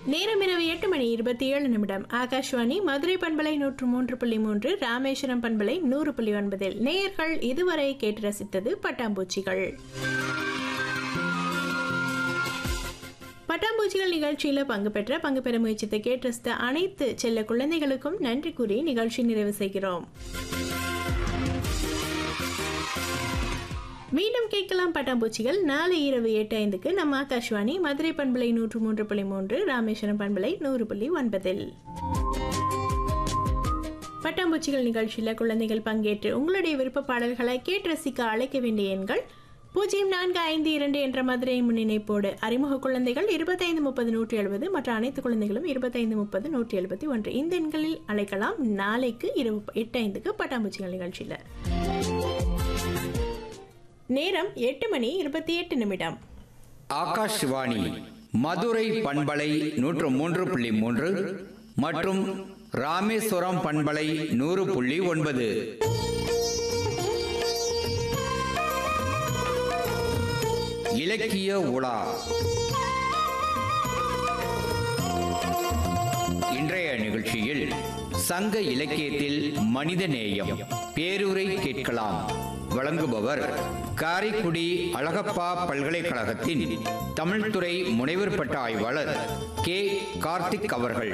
நேரம் இரவு எட்டு மணி இருபத்தி ஏழு நிமிடம் ஆகாஷ்வாணி மதுரை பண்பலை நூற்று மூன்று புள்ளி மூன்று ராமேஸ்வரம் பண்பலை நூறு புள்ளி ஒன்பதில் நேயர்கள் இதுவரை கேட்டு ரசித்தது பட்டாம்பூச்சிகள் பட்டாம்பூச்சிகள் நிகழ்ச்சியில் பங்கு பெற்ற பங்கு பெற முயற்சித்து கேட்டு ரசித்த அனைத்து செல்ல குழந்தைகளுக்கும் நன்றி கூறி நிகழ்ச்சி நிறைவு செய்கிறோம் மீண்டும் கேட்கலாம் பட்டாம்பூச்சிகள் நாளை இரவு எட்டு ஐந்துக்கு நம்ம ஆகாஷ்வாணி மதுரை பண்பலை நூற்று மூன்று புள்ளி மூன்று ராமேஸ்வரம் பண்பலை நூறு புள்ளி ஒன்பதில் பட்டாம்பூச்சிகள் நிகழ்ச்சியில் குழந்தைகள் பங்கேற்று உங்களுடைய விருப்ப பாடல்களை கேட்டு ரசிக்க அழைக்க வேண்டிய எண்கள் பூஜ்ஜியம் நான்கு ஐந்து இரண்டு என்ற மதுரை முன்னிணைப்போடு அறிமுக குழந்தைகள் இருபத்தைந்து முப்பது நூற்றி எழுபது மற்ற அனைத்து குழந்தைகளும் இருபத்தைந்து முப்பது நூற்றி எழுபத்தி ஒன்று இந்த எண்களில் அழைக்கலாம் நாளைக்கு இரவு எட்டு ஐந்துக்கு பட்டாம்பூச்சிகள் நிகழ்ச்சியில் நேரம் எட்டு மணி இருபத்தி எட்டு நிமிடம் ஆகாஷ்வாணி மதுரை பண்பலை நூற்று மூன்று புள்ளி மூன்று மற்றும் ராமேஸ்வரம் பண்பலை நூறு புள்ளி ஒன்பது இலக்கிய உலா இன்றைய நிகழ்ச்சியில் சங்க இலக்கியத்தில் மனித நேயம் பேருரை கேட்கலாம் வழங்குபவர் காரைக்குடி அழகப்பா பல்கலைக்கழகத்தின் தமிழ்துறை முனைவர் பட்ட ஆய்வாளர் கே கார்த்திக் அவர்கள்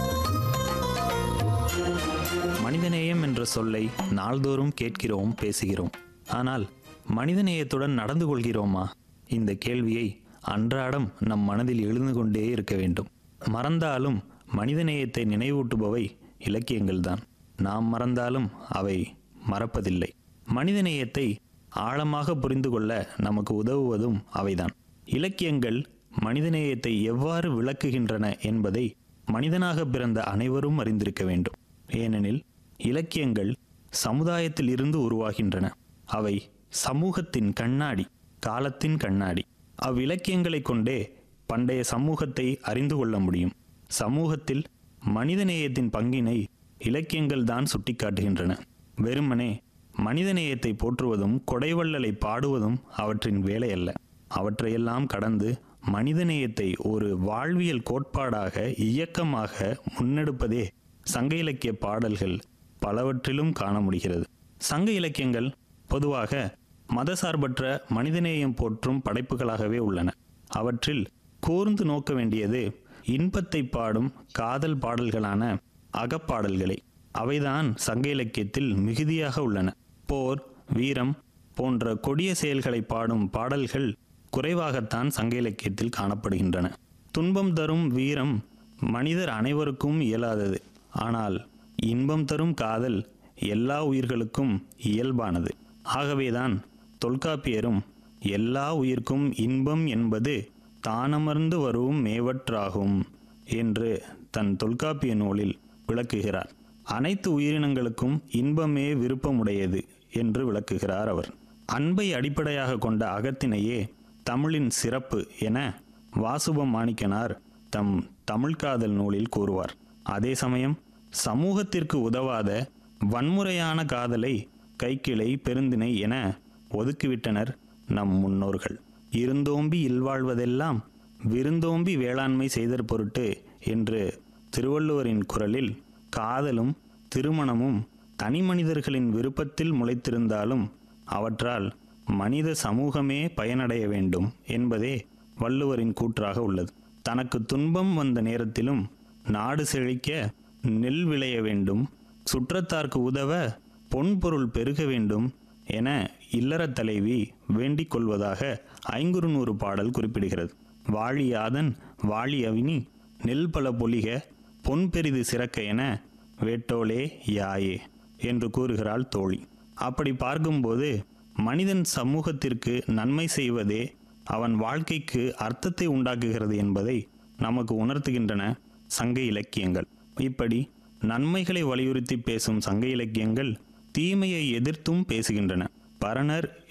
மனிதநேயம் என்ற சொல்லை நாள்தோறும் கேட்கிறோம் பேசுகிறோம் ஆனால் மனிதநேயத்துடன் நடந்து கொள்கிறோமா இந்த கேள்வியை அன்றாடம் நம் மனதில் எழுந்து கொண்டே இருக்க வேண்டும் மறந்தாலும் மனிதநேயத்தை நினைவூட்டுபவை இலக்கியங்கள்தான் நாம் மறந்தாலும் அவை மறப்பதில்லை மனிதநேயத்தை ஆழமாக புரிந்து கொள்ள நமக்கு உதவுவதும் அவைதான் இலக்கியங்கள் மனிதநேயத்தை எவ்வாறு விளக்குகின்றன என்பதை மனிதனாக பிறந்த அனைவரும் அறிந்திருக்க வேண்டும் ஏனெனில் இலக்கியங்கள் சமுதாயத்தில் இருந்து உருவாகின்றன அவை சமூகத்தின் கண்ணாடி காலத்தின் கண்ணாடி அவ்விலக்கியங்களை கொண்டே பண்டைய சமூகத்தை அறிந்து கொள்ள முடியும் சமூகத்தில் மனிதநேயத்தின் பங்கினை இலக்கியங்கள் தான் சுட்டிக்காட்டுகின்றன வெறுமனே மனிதநேயத்தை போற்றுவதும் கொடைவள்ளலை பாடுவதும் அவற்றின் வேலையல்ல அவற்றையெல்லாம் கடந்து மனிதநேயத்தை ஒரு வாழ்வியல் கோட்பாடாக இயக்கமாக முன்னெடுப்பதே சங்க இலக்கிய பாடல்கள் பலவற்றிலும் காண முடிகிறது சங்க இலக்கியங்கள் பொதுவாக மதசார்பற்ற மனிதநேயம் போற்றும் படைப்புகளாகவே உள்ளன அவற்றில் கூர்ந்து நோக்க வேண்டியது இன்பத்தை பாடும் காதல் பாடல்களான அகப்பாடல்களை அவைதான் சங்க இலக்கியத்தில் மிகுதியாக உள்ளன போர் வீரம் போன்ற கொடிய செயல்களை பாடும் பாடல்கள் குறைவாகத்தான் சங்க இலக்கியத்தில் காணப்படுகின்றன துன்பம் தரும் வீரம் மனிதர் அனைவருக்கும் இயலாதது ஆனால் இன்பம் தரும் காதல் எல்லா உயிர்களுக்கும் இயல்பானது ஆகவேதான் தொல்காப்பியரும் எல்லா உயிர்க்கும் இன்பம் என்பது தானமர்ந்து வரும் மேவற்றாகும் என்று தன் தொல்காப்பிய நூலில் விளக்குகிறார் அனைத்து உயிரினங்களுக்கும் இன்பமே விருப்பமுடையது என்று விளக்குகிறார் அவர் அன்பை அடிப்படையாக கொண்ட அகத்தினையே தமிழின் சிறப்பு என வாசுப மாணிக்கனார் தம் தமிழ்காதல் நூலில் கூறுவார் அதே சமயம் சமூகத்திற்கு உதவாத வன்முறையான காதலை கைக்கிளை பெருந்திணை என ஒதுக்கிவிட்டனர் நம் முன்னோர்கள் இருந்தோம்பி இல்வாழ்வதெல்லாம் விருந்தோம்பி வேளாண்மை செய்தற் பொருட்டு என்று திருவள்ளுவரின் குரலில் காதலும் திருமணமும் தனி மனிதர்களின் விருப்பத்தில் முளைத்திருந்தாலும் அவற்றால் மனித சமூகமே பயனடைய வேண்டும் என்பதே வள்ளுவரின் கூற்றாக உள்ளது தனக்கு துன்பம் வந்த நேரத்திலும் நாடு செழிக்க நெல் விளைய வேண்டும் சுற்றத்தார்க்கு உதவ பொன்பொருள் பெருக வேண்டும் என இல்லறத் தலைவி வேண்டிக் கொள்வதாக ஐங்குறுநூறு பாடல் குறிப்பிடுகிறது வாழியாதன் வாழி அவினி நெல் பல பொலிக பொன் பெரிது சிறக்க என வேட்டோலே யாயே என்று கூறுகிறாள் தோழி அப்படி பார்க்கும்போது மனிதன் சமூகத்திற்கு நன்மை செய்வதே அவன் வாழ்க்கைக்கு அர்த்தத்தை உண்டாக்குகிறது என்பதை நமக்கு உணர்த்துகின்றன சங்க இலக்கியங்கள் இப்படி நன்மைகளை வலியுறுத்தி பேசும் சங்க இலக்கியங்கள் தீமையை எதிர்த்தும் பேசுகின்றன பரணர்